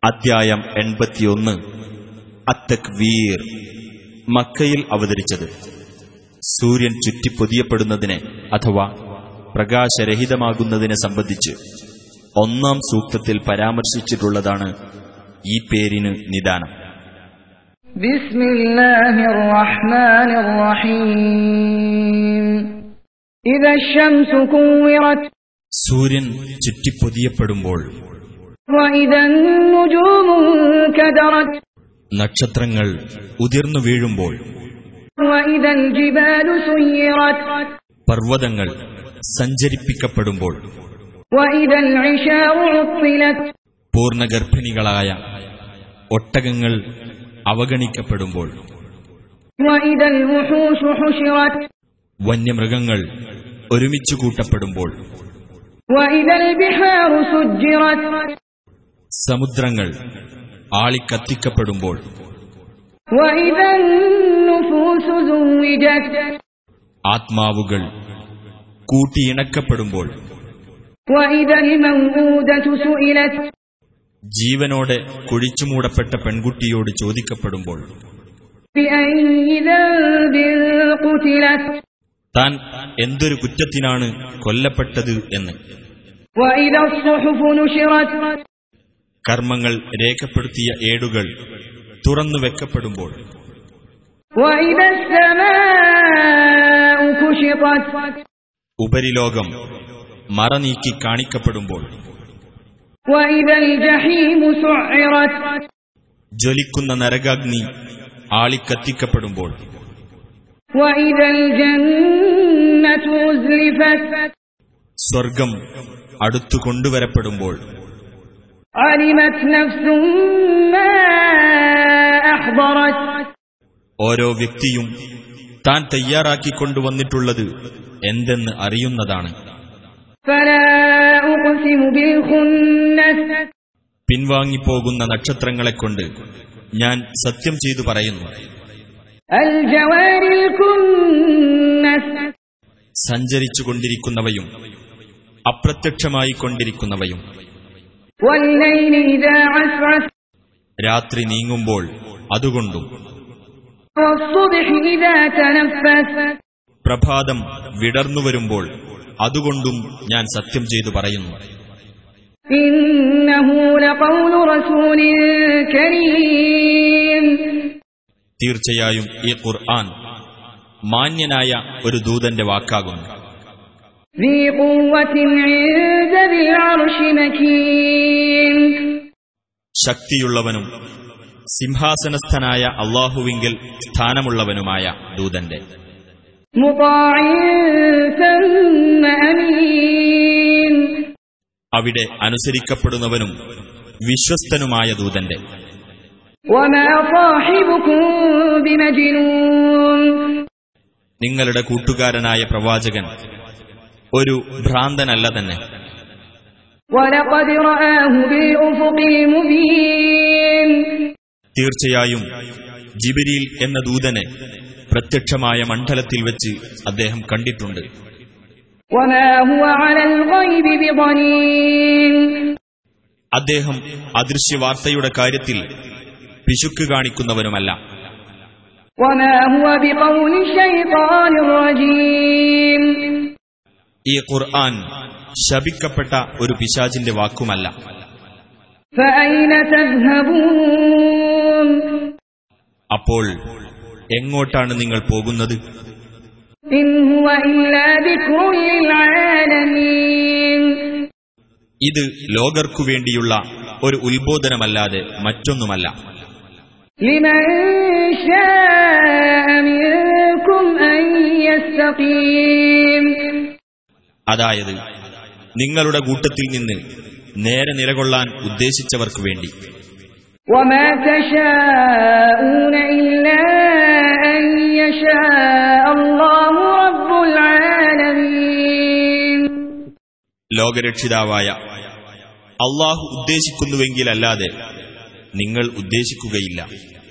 അദ്ധ്യായം എൺപത്തിയൊന്ന് അത്തക്വീർ മക്കയിൽ അവതരിച്ചത് സൂര്യൻ ചുറ്റിപ്പൊതിയപ്പെടുന്നതിനെ അഥവാ പ്രകാശരഹിതമാകുന്നതിനെ സംബന്ധിച്ച് ഒന്നാം സൂക്തത്തിൽ പരാമർശിച്ചിട്ടുള്ളതാണ് ഈ പേരിന് നിദാനം بسم الله الرحمن الرحيم إذا الشمس كورت സൂര്യൻ ചുറ്റിപ്പൊതിയപ്പെടുമ്പോൾ وإذا النجوم انكدرت നക്ഷത്രങ്ങൾ ഉതിർന്നു വീഴുമ്പോൾ وإذا الجبال سيرت പർവ്വതങ്ങൾ സഞ്ചരിപ്പിക്കപ്പെടുമ്പോൾ وإذا العشار عطلت പൂർണ്ണഗർഭിണികളായ ഒട്ടകങ്ങൾ അവഗണിക്കപ്പെടുമ്പോൾ وإذا الوحوش حشرت വന്യമൃഗങ്ങൾ ഒരുമിച്ചു കൂട്ടപ്പെടുമ്പോൾ وإذا البحار سجرت സമുദ്രങ്ങൾ ആളിക്കത്തിക്കപ്പെടുമ്പോൾ وإذا النفوس زوجت ആത്മാവുകൾ കൂട്ടിയിണക്കപ്പെടുമ്പോൾ وإذا الموءودة سئلت ജീവനോടെ കുഴിച്ചുമൂടപ്പെട്ട പെൺകുട്ടിയോട് ചോദിക്കപ്പെടുമ്പോൾ بأي ذنب قتلت താൻ എന്തൊരു കുറ്റത്തിനാണ് കൊല്ലപ്പെട്ടത് എന്ന് وإذا الصحف نشرت കർമ്മങ്ങൾ രേഖപ്പെടുത്തിയ ഏടുകൾ തുറന്നു വെക്കപ്പെടുമ്പോൾ وإذا السماء كشطت ഉപരിലോകം മറനീക്കി കാണിക്കപ്പെടുമ്പോൾ وإذا الجحيم سعرت ജ്വലിക്കുന്ന നരകാഗ്നി ആളിക്കത്തിക്കപ്പെടുമ്പോൾ وإذا الجنة أزلفت സ്വർഗം അടുത്തു കൊണ്ടുവരപ്പെടുമ്പോൾ علمت نفس ما أحضرت ഓരോ വ്യക്തിയും താൻ തയ്യാറാക്കിക്കൊണ്ടുവന്നിട്ടുള്ളത് എന്തെന്ന് അറിയുന്നതാണ് فلا أقسم بالخنس പിൻവാങ്ങിപ്പോകുന്ന നക്ഷത്രങ്ങളെക്കൊണ്ട് ഞാൻ സത്യം ചെയ്തു പറയുന്നു الجوار الكنس സഞ്ചരിച്ചുകൊണ്ടിരിക്കുന്നവയും അപ്രത്യക്ഷമായി കൊണ്ടിരിക്കുന്നവയും والليل إذا عسعس രാത്രി നീങ്ങുമ്പോൾ അതുകൊണ്ടും والصبح إذا تنفس പ്രഭാതം വിടർന്നു വരുമ്പോൾ അതുകൊണ്ടും ഞാൻ സത്യം ചെയ്തു പറയുന്നു إنه لقول رسول كريم തീർച്ചയായും ഈ ഖുർആൻ മാന്യനായ ഒരു ദൂതന്റെ വാക്കാകുന്നു ذي قوة عند ذي العرش مكين ശക്തിയുള്ളവനും സിംഹാസനസ്ഥനായ അള്ളാഹുവിങ്കിൽ സ്ഥാനമുള്ളവനുമായ ദൂതന്റെ مطاع ثم أمين അവിടെ അനുസരിക്കപ്പെടുന്നവനും വിശ്വസ്തനുമായ ദൂതന്റെ وما صاحبكم بمجنون നിങ്ങളുടെ കൂട്ടുകാരനായ പ്രവാചകൻ ഒരു ഭ്രാന്തനല്ല തന്നെ ولقد رآه بالأفق المبين തീർച്ചയായും ജിബിരിൽ എന്ന ദൂതനെ പ്രത്യക്ഷമായ മണ്ഡലത്തിൽ വെച്ച് അദ്ദേഹം കണ്ടിട്ടുണ്ട് وما هو على الغيب بضنين അദ്ദേഹം അദൃശ്യവാർത്തയുടെ കാര്യത്തിൽ പിശുക്ക് കാണിക്കുന്നവനുമല്ല وما هو بقول شيطان رجيم ഈ ഖുർആൻ ശപിക്കപ്പെട്ട ഒരു പിശാചിന്റെ വാക്കുമല്ല فأين تذهبون അപ്പോൾ എങ്ങോട്ടാണ് നിങ്ങൾ പോകുന്നത് إن هو إلا ذكر للعالمين ഇത് ലോകർക്കു വേണ്ടിയുള്ള ഒരു ഉത്ബോധനമല്ലാതെ മറ്റൊന്നുമല്ല لمن شاء منكم أن يستقيم അതായത് നിങ്ങളുടെ കൂട്ടത്തിൽ നിന്ന് നേരെ നിലകൊള്ളാൻ ഉദ്ദേശിച്ചവർക്കു വേണ്ടി وما تشاءون إلا أن يشاء الله رب العالمين ലോകരക്ഷിതാവായ അള്ളാഹു ഉദ്ദേശിക്കുന്നുവെങ്കിലല്ലാതെ നിങ്ങൾ ഉദ്ദേശിക്കുകയില്ല